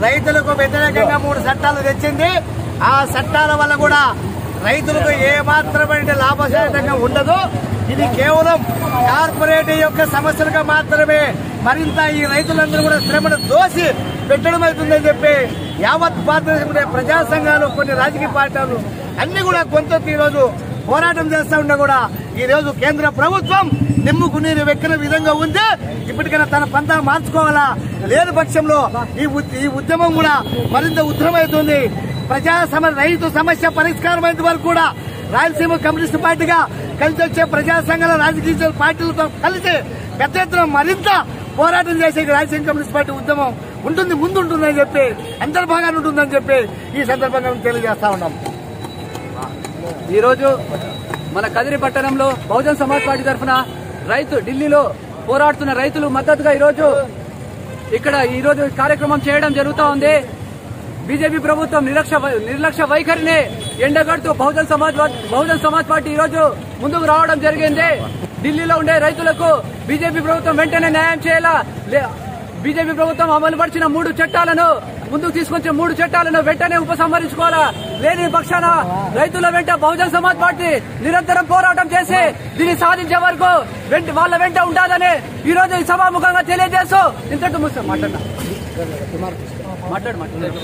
రైతులకు వ్యతిరేకంగా మూడు చట్టాలు తెచ్చింది ఆ చట్టాల వల్ల కూడా రైతులకు ఏ మాత్రమైన లాభసాటిగా ఉండదు ఇది కేవలం కార్పొరేట్ యొక్క సమస్యలుగా మాత్రమే మరింత ఈ రైతులందరూ కూడా శ్రమను దోసి పెట్టడం అవుతుందని చెప్పి యావత్ భారతదేశంలో ప్రజా సంఘాలు కొన్ని రాజకీయ పార్టీలు అన్ని కూడా గొంతెత్తి ఈ రోజు పోరాటం చేస్తా ఉన్నా కూడా ఈ రోజు కేంద్ర ప్రభుత్వం నిమ్ముకు నీరు వెక్కిన విధంగా ఉంది ఇప్పటికైనా తన పంతా మార్చుకోవాలా లేని పక్షంలో ఈ ఉద్- ఈ ఉద్యమం కూడా మరింత ఉధృతమవుతుంది ప్రజా సమ రైతు సమస్య పరిష్కారం అయ్యేంత వరకు కూడా రాయలసీమ కమ్యూనిస్ట్ పార్టీగా కలిసి వచ్చే ప్రజా సంఘాల రాజకీయ పార్టీలతో కలిసి పెద్ద ఎత్తున మరింత పోరాటం చేసే రాయలసీమ కమ్యూనిస్ట్ పార్టీ ఉద్యమం ఉంటుంది ముందు ఉంటుందని చెప్పి అంతర్భాగాన్ని ఉంటుందని చెప్పి ఈ సందర్భంగా మేము తెలియజేస్తా ఉన్నాం ఈరోజు మన కదిరి పట్టణంలో బహుజన్ సమాజ్ పార్టీ తరఫున రైతు ఢిల్లీలో పోరాడుతున్న రైతులు మద్దతుగా ఈరోజు ఇక్కడ ఈరోజు కార్యక్రమం చేయడం జరుగుతూ ఉంది బీజేపీ ప్రభుత్వం నిర్లక్ష్య వై- నిర్లక్ష్య వైఖరిని ఎండగడుతూ బహుజన్ సమాజ్ వా- బహుజన్ సమాజ్ పార్టీ ఈరోజు ముందుకు రావడం జరిగింది ఢిల్లీలో ఉండే రైతులకు బీజేపీ ప్రభుత్వం వెంటనే న్యాయం చేయాలా లే- బీజేపీ ప్రభుత్వం అమలుపరిచిన మూడు చట్టాలను ముందుకు తీసుకొచ్చిన మూడు చట్టాలను వెంటనే ఉపసంహరించుకోవాలా లేని పక్షాన రైతుల వెంట బహుజన్ సమాజ్ పార్టీ నిరంతరం పోరాటం చేసి దీన్ని సాధించే వరకు వెంట వాళ్ళ వెంట ఉండాలని ఈ రోజు ఈ సభాముఖంగా తెలియజేస్తూ ఇంతటి ముఖ్యం మాట్లాడినా మాట్లాడు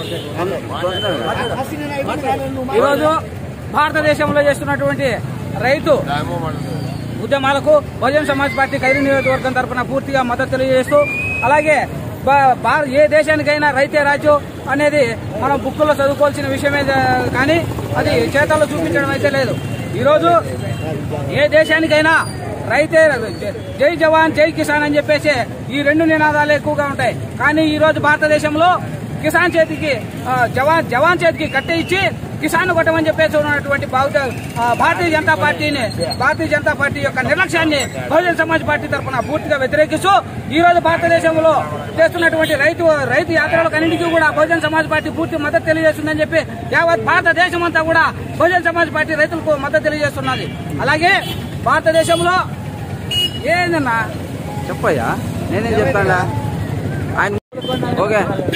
ఈరోజు భారతదేశంలో చేస్తున్నటువంటి రైతు ఉద్యమాలకు బహుజన్ సమాజ్ పార్టీ కైరి నియోజకవర్గం తరఫున పూర్తిగా మద్దతు తెలియజేస్తూ అలాగే బా- భా- ఏ దేశానికైనా రైతే రాజు అనేది మనం బుక్కుల్లో చదువుకోవాల్సిన విషయమే జా- కానీ అది చేతల్లో చూపించడం అయితే లేదు ఈరోజు ఏ దేశానికైనా రైతే జై జవాన్ జై కిసాన్ అని చెప్పేసి ఈ రెండు నినాదాలు ఎక్కువగా ఉంటాయి కానీ ఈ రోజు భారతదేశంలో కిసాన్ చేతికి ఆ, జవాన్ జవాన్ చేతికి కట్టె ఇచ్చి కిసాన్ కొట్టమని చెప్పేసి ఉన్నటువంటి బహుజ- ఆ, భారతీయ జనతా పార్టీని భారతీయ జనతా పార్టీ యొక్క నిర్లక్ష్యాన్ని బహుజన సమాజ్ పార్టీ తరఫున పూర్తిగా వ్యతిరేకిస్తూ ఈ రోజు భారతదేశంలో చేస్తున్నటువంటి రైతు రైతు యాత్రలకు అన్నింటికీ కూడా బహుజన సమాజ్ పార్టీ పూర్తి మద్దతు తెలియజేస్తుందని చెప్పి యావత్ భారతదేశం అంతా కూడా బహుజన సమాజ్ పార్టీ రైతులకు మద్దతు తెలియజేస్తున్నది అలాగే భారతదేశంలో ఏందన్నా చెప్పయ్యా నేనేం చెప్తాడా ఆయన ఓకే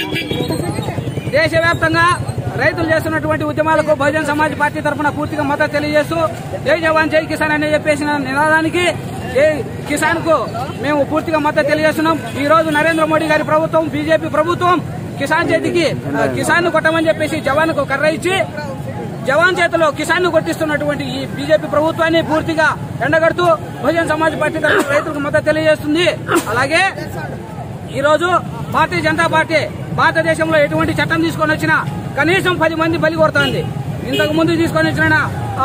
దేశవ్యాప్తంగా రైతులు చేస్తున్నటువంటి ఉద్యమాలకు బహుజన్ సమాజ్ పార్టీ తరఫున పూర్తిగా మద్దతు తెలియజేస్తూ జై జవాన్ జై కిసాన్ అని చెప్పేసిన నినాదానికి జై కిసాన్ కు మేము పూర్తిగా మద్దతు తెలియజేస్తున్నాం ఈ రోజు నరేంద్ర మోడీ గారి ప్రభుత్వం బీజేపీ ప్రభుత్వం కిసాన్ చేతికి ఆ, కిసాన్ కొట్టమని చెప్పేసి జవాన్ కు కర్ర ఇచ్చి జవాన్ చేతిలో కిసాన్ కొట్టిస్తున్నటువంటి ఈ బీజేపీ ప్రభుత్వాన్ని పూర్తిగా ఎండగడుతూ బహుజన్ సమాజ్ పార్టీ తరఫున రైతులకు మద్దతు తెలియజేస్తుంది అలాగే ఈ రోజు భారతీయ జనతా పార్టీ భారతదేశంలో ఎటువంటి చట్టం తీసుకొని వచ్చినా కనీసం పది మంది బలి కొడుతోంది ఇంతకు ముందు తీసుకొని వచ్చిన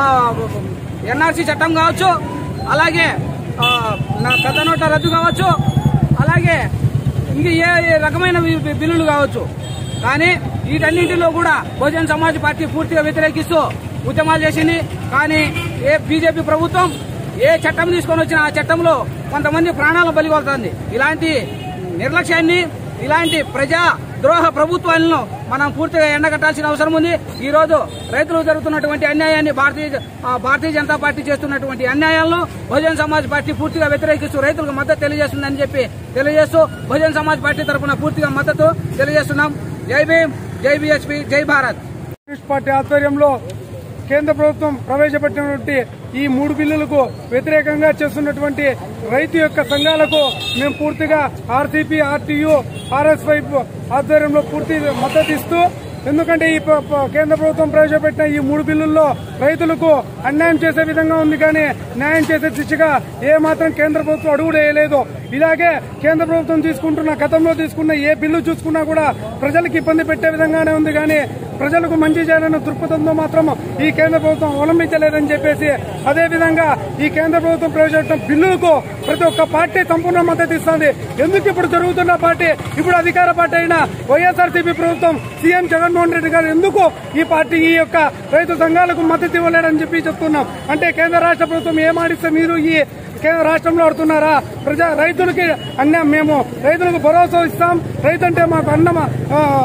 ఎన్ఆర్సీ చట్టం కావచ్చు అలాగే ఆ, నా పెద్ద నోట్ల రద్దు కావచ్చు అలాగే ఇంక ఏ ఏ రకమైన బి- బి- బిల్లులు కావచ్చు కానీ వీటన్నింటిలో కూడా బహుజన్ సమాజ్ పార్టీ పూర్తిగా వ్యతిరేకిస్తూ ఉద్యమాలు చేసింది కానీ ఏ బీజేపీ ప్రభుత్వం ఏ చట్టం తీసుకొని వచ్చినా ఆ చట్టంలో కొంతమంది ప్రాణాలను బలిగొడుతుంది ఇలాంటి నిర్లక్ష్యాన్ని ఇలాంటి ప్రజా ద్రోహ ప్రభుత్వాలను మనం పూర్తిగా ఎండగట్టాల్సిన అవసరం ఉంది ఈ రోజు రైతులకు జరుగుతున్నటువంటి అన్యాయాన్ని భారతీయ ఆ, భారతీయ జనతా పార్టీ చేస్తున్నటువంటి అన్యాయాలను బహుజన్ సమాజ్ పార్టీ పూర్తిగా వ్యతిరేకిస్తూ రైతులకు మద్దతు తెలియజేస్తుందని చెప్పి తెలియజేస్తూ బహుజన్ సమాజ్ పార్టీ తరఫున పూర్తిగా మద్దతు తెలియజేస్తున్నాం జై భీమ్ జై బీఎస్పీ జై భారత్ కమ్యూనిస్ట్ పార్టీ ఆధ్వర్యంలో కేంద్ర ప్రభుత్వం ప్రవేశపెట్టినటువంటి ఈ మూడు బిల్లులకు వ్యతిరేకంగా చేస్తున్నటువంటి రైతు యొక్క సంఘాలకు మేము పూర్తిగా ఆర్సీపీ ఆర్టీయూ ఆర్ఎస్వై ఆధ్వర్యంలో పూర్తి మద్దతు ఇస్తూ ఎందుకంటే ఈ ప్ర- ప్ర- కేంద్ర ప్రభుత్వం ప్రవేశపెట్టిన ఈ మూడు బిల్లుల్లో రైతులకు అన్యాయం చేసే విధంగా ఉంది కానీ న్యాయం చేసే దిశగా ఏ మాత్రం కేంద్ర ప్రభుత్వం అడుగు వేయలేదు ఇలాగే కేంద్ర ప్రభుత్వం తీసుకుంటున్న గతంలో తీసుకున్న ఏ బిల్లు చూసుకున్నా కూడా ప్రజలకు ఇబ్బంది పెట్టే విధంగానే ఉంది కానీ ప్రజలకు మంచి చేయాలన్న దృక్పథంతో మాత్రం ఈ కేంద్ర ప్రభుత్వం అవలంబించలేదని చెప్పేసి అదే విధంగా ఈ కేంద్ర ప్రభుత్వం ప్రవేశపెట్టిన బిల్లులకు ప్రతి ఒక్క పార్టీ సంపూర్ణ మద్దతు ఇస్తుంది ఎందుకు ఇప్పుడు జరుగుతున్న పార్టీ ఇప్పుడు అధికార పార్టీ అయిన వైఎస్ఆర్సీపీ ప్రభుత్వం సీఎం జగన్మోహన్ రెడ్డి గారు ఎందుకు ఈ పార్టీ ఈ యొక్క రైతు సంఘాలకు మద్దతు ఇవ్వలేడని చెప్పి చెప్తున్నాం అంటే కేంద్ర రాష్ట్ర ప్రభుత్వం ఏమాడిస్తే మీరు ఈ కేంద్ర రాష్ట్రంలో ఆడుతున్నారా ప్రజా రైతులకి అన్యాయం మేము రైతులకు భరోసా ఇస్తాం రైతు అంటే మాకు అన్నం ఆ,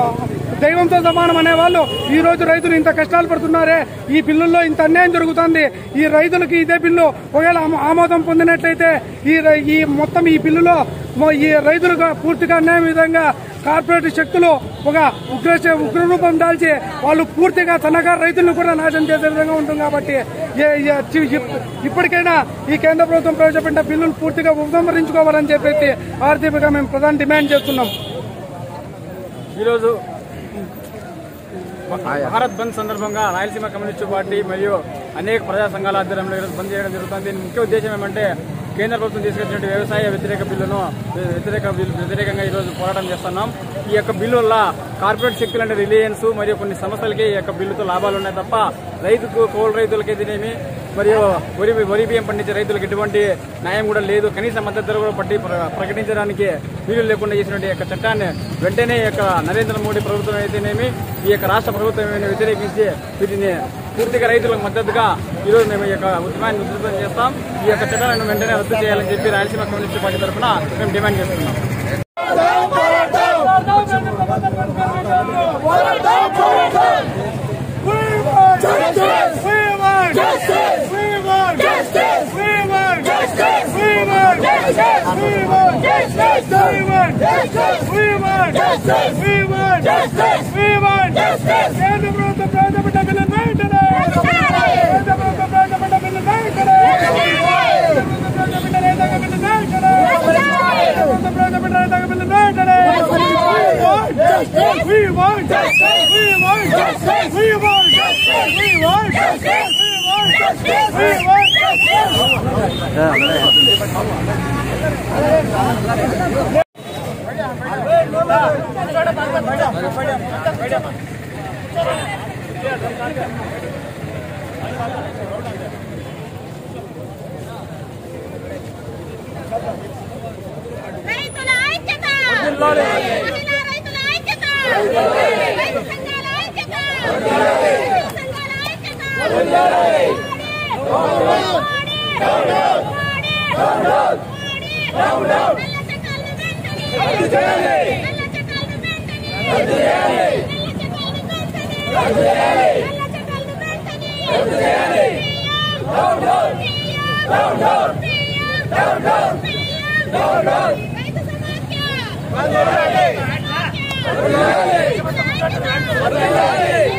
దైవంతో సమానం అనే వాళ్ళు ఈ రోజు రైతులు ఇంత కష్టాలు పడుతున్నారే ఈ బిల్లుల్లో ఇంత అన్యాయం జరుగుతుంది ఈ రైతులకి ఇదే బిల్లు ఒకవేళ ఆమో- ఆమోదం పొందినట్లయితే ఈ రై- ఈ మొత్తం ఈ బిల్లులో మొ- ఈ రైతులకు పూర్తిగా అన్యాయం విధంగా కార్పొరేట్ శక్తులు ఒక ఉగ్ర ఉగ్రరూపం దాల్చి వాళ్ళు పూర్తిగా సన్నకారు రైతులను కూడా నాశనం చేసే విధంగా ఉంటుంది కాబట్టి ఏ- ఏ- చి- ఇప్- ఇప్పటికైనా ఈ కేంద్ర ప్రభుత్వం ప్రవేశపెట్టిన బిల్లులు పూర్తిగా ఉపసంహరించుకోవాలని చెప్పేసి ఆర్టీపీగా మేము ప్రధాన డిమాండ్ చేస్తున్నాం ఈరోజు భారత్ బంద్ సందర్భంగా రాయలసీమ కమ్యూనిస్టు పార్టీ మరియు అనేక ప్రజా సంఘాల ఆధ్వర్యంలో ఈరోజు బంద్ చేయడం జరుగుతుంది దీని ముఖ్య ఉద్దేశం ఏమంటే కేంద్ర ప్రభుత్వం తీసుకొచ్చినటువంటి వ్యవసాయ వ్యతిరేక బిల్లును వ్యతిరేక బిల్లు వ్యతిరేకంగా ఈరోజు పోరాటం చేస్తున్నాం ఈ యొక్క బిల్లు వల్ల కార్పొరేట్ శక్తులు అంటే రిలయన్స్ మరియు కొన్ని సంస్థలకి ఈ యొక్క బిల్లుతో లాభాలు ఉన్నాయి తప్ప రైతుకు కౌలు రైతులకి అయితేనేమి మరియు వరి వరి బియ్యం పండించే రైతులకు ఎటువంటి న్యాయం కూడా లేదు కనీస మద్దతు ధర కూడా పట్టి ప్ర- ప్రకటించడానికి వీలు లేకుండా చేసినటువంటి ఈ యొక్క చట్టాన్ని వెంటనే ఈ యొక్క నరేంద్ర మోడీ ప్రభుత్వం అయితేనేమి ఈ యొక్క రాష్ట్ర ప్రభుత్వం ఏమైనా వ్యతిరేకించి వీటిని పూర్తిగా రైతులకు మద్దతుగా ఈరోజు మేము ఈ యొక్క ఉద్యమాన్ని ఉధృతం చేస్తాం ఈ యొక్క చట్టాలను వెంటనే రద్దు చేయాలని చెప్పి రాయలసీమ కమ్యూనిస్ట్ పార్టీ తరఫున మేము డిమాండ్ చేస్తున్నాం కేంద్ర ప్రభుత్వం ప్రవేశపెట్టిన బిల్లును వెంటనే కేంద్ర ప్రభుత్వం ప్రవేశపెట్టిన బిల్లును వెంటనే కేంద్ర ప్రభుత్వం ప్రవేశపెట్టిన రైతాంగ బిల్లును వెంటనే కేంద్ర ప్రభుత్వం ప్రవేశపెట్టిన రైతాంగ బిల్లును వెంటనే We want justice! We want justice! We want justice! We want justice! We want justice! We want justice! రైతుల ఐక్యత మహిళా రైతుల ఐక్యత రైతు సంఘాల ఐక్యత రైతు సంఘాల ఐక్యత మోడీ! మోడీ! మోడీ! నల్ల చట్టాలను వెంటనే! నల్ల చట్టాలను వెంటనే! నల్ల చట్టాలను వెంటనే! నల్ల చట్టాలను వెంటనే! పిఎం! పిఎం! రైతు సమాఖ్య రైతు సమాఖ్య